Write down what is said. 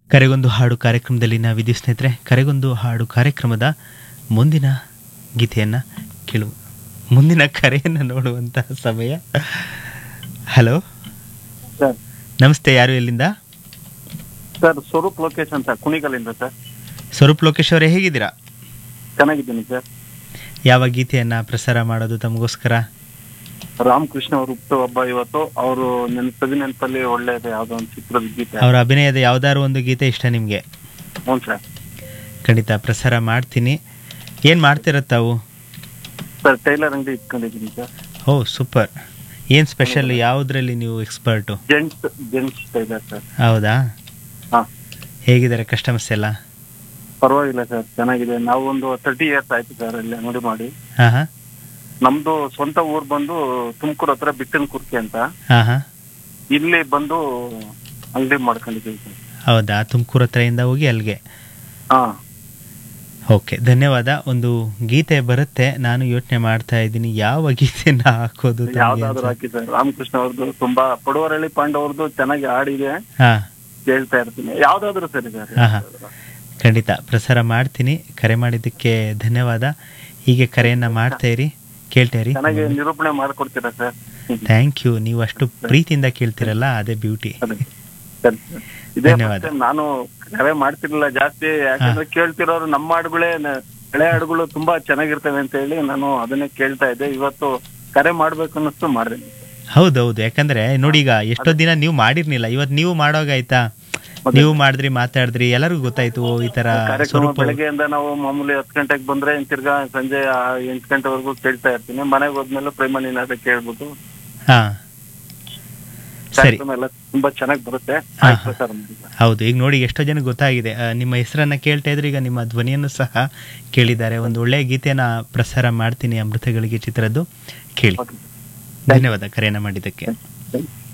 ಕರೆಗೊಂದು ಹಾಡು ಕಾರ್ಯಕ್ರಮದಲ್ಲಿ ನಾವಿದ್ದೀವಿ ಸ್ನೇಹಿತರೆ ಕರೆಗೊಂದು ಹಾಡು ಕಾರ್ಯಕ್ರಮದ ಮುಂದಿನ ಗೀತೆಯನ್ನು ಕೇಳು ಮುಂದಿನ ಕರೆಯನ್ನು ನೋಡುವಂತಹ ಸಮಯ ಹಲೋ ಸರ್ ನಮಸ್ತೆ ಯಾರು ಎಲ್ಲಿಂದ ಸರ್ ಸ್ವರೂಪ್ ಲೋಕೇಶ್ ಅಂತ ಕುಣಿಗಲಿಂದ ಸರ್ ಸ್ವರೂಪ್ ಲೋಕೇಶ್ ಅವರೇ ಹೇಗಿದ್ದೀರಾ ಚೆನ್ನಾಗಿದ್ದೀನಿ ಸರ್ ಯಾವ ಗೀತೆಯನ್ನು ಪ್ರಸಾರ ಮಾಡೋದು ತಮಗೋಸ್ಕರ ರಾಮಕೃಷ್ಣ ಅವರು ಹುಟ್ಟು ಹಬ್ಬ ಇವತ್ತು ಅವರು ನೆನಪದಿ ನೆನಪಲ್ಲಿ ಒಳ್ಳೇದು ಯಾವ್ದೋ ಒಂದು ಚಿತ್ರದ ಗೀತೆ ಅವರ ಅಭಿನಯದ ಯಾವ್ದಾದ್ರು ಒಂದು ಗೀತೆ ಇಷ್ಟ ನಿಮಗೆ ಹ್ಞೂ ಸರ್ ಖಂಡಿತ ಪ್ರಸಾರ ಮಾಡ್ತೀನಿ ಏನು ಮಾಡ್ತಿರ ತಾವು ಸರ್ ಟೈಲರ್ ಅಂಗಡಿ ಇಟ್ಕೊಂಡಿದ್ದೀನಿ ಸರ್ ಓ ಸೂಪರ್ ಏನು ಸ್ಪೆಷಲ್ ಯಾವುದರಲ್ಲಿ ನೀವು expert gents gents tailor sir ಹೌದಾ ಹಾ ಹೇಗಿದ್ದಾರೆ ಕಸ್ಟಮರ್ಸ್ ಎಲ್ಲ ಪರವಾಗಿಲ್ಲ ಸರ್ ಚೆನ್ನಾಗಿದೆ ನಾವು ಒಂದು ತರ್ಟಿ ಇಯರ್ಸ್ ಆಯ್ತು ಸರ್ ಅಲ್ಲಿ ಅಂಗಡಿ ಮಾಡಿ ಹಾಂ ಹಾಂ ನಮ್ದು ಸ್ವಂತ ಊರ್ ಬಂದು ತುಮಕೂರು ಹತ್ರ ಬಿಟ್ಟನ್ ಕುರ್ಕಿ ಅಂತ ಹಾಂ ಹಾಂ ಇಲ್ಲಿ ಬಂದು ಅಂಗಡಿ ಮಾಡ್ಕೊಂಡಿದ್ದೀವಿ ಸರ್ ಹೌದಾ ತುಮಕೂರು ಹತ್ರದಿಂದ ಹೋಗಿ ಅಲ್ಲಿಗೆ ಹಾ ಓಕೆ ಧನ್ಯವಾದ ಒಂದು ಗೀತೆ ಬರುತ್ತೆ ನಾನು ಯೋಚನೆ ಮಾಡ್ತಾ ಇದ್ದೀನಿ ಯಾವ ಗೀತೆನ ಹಾಕೋದು ತಮ್ಗೆ ಯಾವ್ದಾದ್ರು ಅಂತ. ಹಾಕಿ ಸರ್ ರಾಮಕೃಷ್ಣ ಅವ್ರದ್ದು ತುಂಬಾ ಪಡುವರಳ್ಳಿ ಪಾಂಡವ್ರದ್ದು ಚೆನ್ನಾಗಿ ಹಾಡಿದೆ ಹಾ ಕೇಳ್ತಾ ಇರ್ತೀನಿ ಯಾವ್ದಾದ್ರು ಸರಿ ಸರ್ ಹಾ, ಹಾ. ಖಂಡಿತ ಪ್ರಸಾರ ಮಾಡ್ತೀನಿ ಕರೆ ಮಾಡಿದ್ದಕ್ಕೆ ಧನ್ಯವಾದ ಹೀಗೆ ಕರೆಯನ್ನ ಮಾಡ್ತಾ ಇರಿ ಕೇಳ್ತಾ ಇರಿ ಚೆನ್ನಾಗಿ ನಿರೂಪಣೆ ಮಾಡ್ಕೊಡ್ತೀರಾ ಸರ್ ಥ್ಯಾಂಕ್ ಯು ನೀವು ಅಷ್ಟು ಪ್ರೀತಿಯಿಂದ ಕೇಳ್ತಿರಲ್ಲ ಅದೇ ಬ್ಯೂಟಿ ಅದೇ. ಸರಿ, ಸರ್. ಇದೇ ಧನ್ಯವಾದ. first time ನಾನು ಕರೆ ಮಾಡ್ತಿರ್ಲಿಲ್ಲ ಜಾಸ್ತಿ ಯಾಕಂದ್ರೆ ಕೇಳ್ತಿರೋರು ನಮ್ಮ ಹಾಡುಗಳೇ ನ- ಹಳೆ ಹಾಡುಗಳು ತುಂಬಾ ಚೆನ್ನಾಗಿರ್ತವೆ ಅಂತ ಹೇಳಿ ನಾನು ಅದನ್ನೇ ಕೇಳ್ತಾ ಇದ್ದೆ ಇವತ್ತು ಕರೆ ಮಾಡ್ಬೇಕು ಅನ್ನಿಸ್ತು ಮಾಡಿದೆ ಹೌದೌದು ಯಾಕಂದ್ರೆ ನೋಡಿ ಈಗ ಎಷ್ಟೋ ದಿನ ನೀವು ಮಾಡಿರ್ಲಿಲ್ಲ ಇವತ್ತು ನೀವು ಮಾಡೋಗ ಆಯ್ತಾ ನೀವು ಮಾಡಿದ್ರಿ ಮಾತಾಡಿದ್ರಿ ಎಲ್ಲರಿಗೂ ಗೊತ್ತಾಯ್ತು ಓ, ಈ ತರ ಕಾರ್ಯಕ್ರಮ ಸ್ವರೂಪ ಬೆಳಗ್ಗೆಯಿಂದ ನಾವು ಮಾಮೂಲಿ ಹತ್ತು ಗಂಟೆಗೆ ಬಂದ್ರೆ ಇನ್ ತಿರ್ಗಾ ಸಂಜೆ ಆ ಎಂಟು ಗಂಟೆವರೆಗೂ ಕೇಳ್ತಾ ಇರ್ತೀನಿ ಮನೆಗೆ ಹೋದ್ಮೇಲೆ ಪ್ರೇಮ ನೀನಾದ ಕೇಳ್ಬಿಟ್ಟು ಹಾ ಸರಿ ಕಾರ್ಯಕ್ರಮ ಎಲ್ಲ ತುಂಬಾ ಚೆನ್ನಾಗಿ ಬರುತ್ತೆ ಹಾ, ಆಯ್ತು ಹಾ. ಸರ್ ಹೌದು ಈಗ ನೋಡಿ ಎಷ್ಟೋ ಜನ ಗೊತ್ತಾಗಿದೆ ಆ, ನಿಮ್ಮ ಹೆಸರನ್ನ ಕೇಳ್ತಾ ಇದ್ರೆ ಈಗ ನಿಮ್ಮ ಧ್ವನಿಯನ್ನು ಸಹ ಕೇಳಿದ್ದಾರೆ ಒಂದು ಒಳ್ಳೆಯ ಗೀತೆನ ಪ್ರಸಾರ ಮಾಡ್ತೀನಿ ಅಮೃತಗಳಿಗೆ ಚಿತ್ರದ್ದು ಕೇಳಿ ಓಕೆ ಧನ್ಯವಾದ ಕರೆಯನ್ನ ಮಾಡಿದ್ದಕ್ಕೆ ಥ್ಯಾಂಕ್ ಯು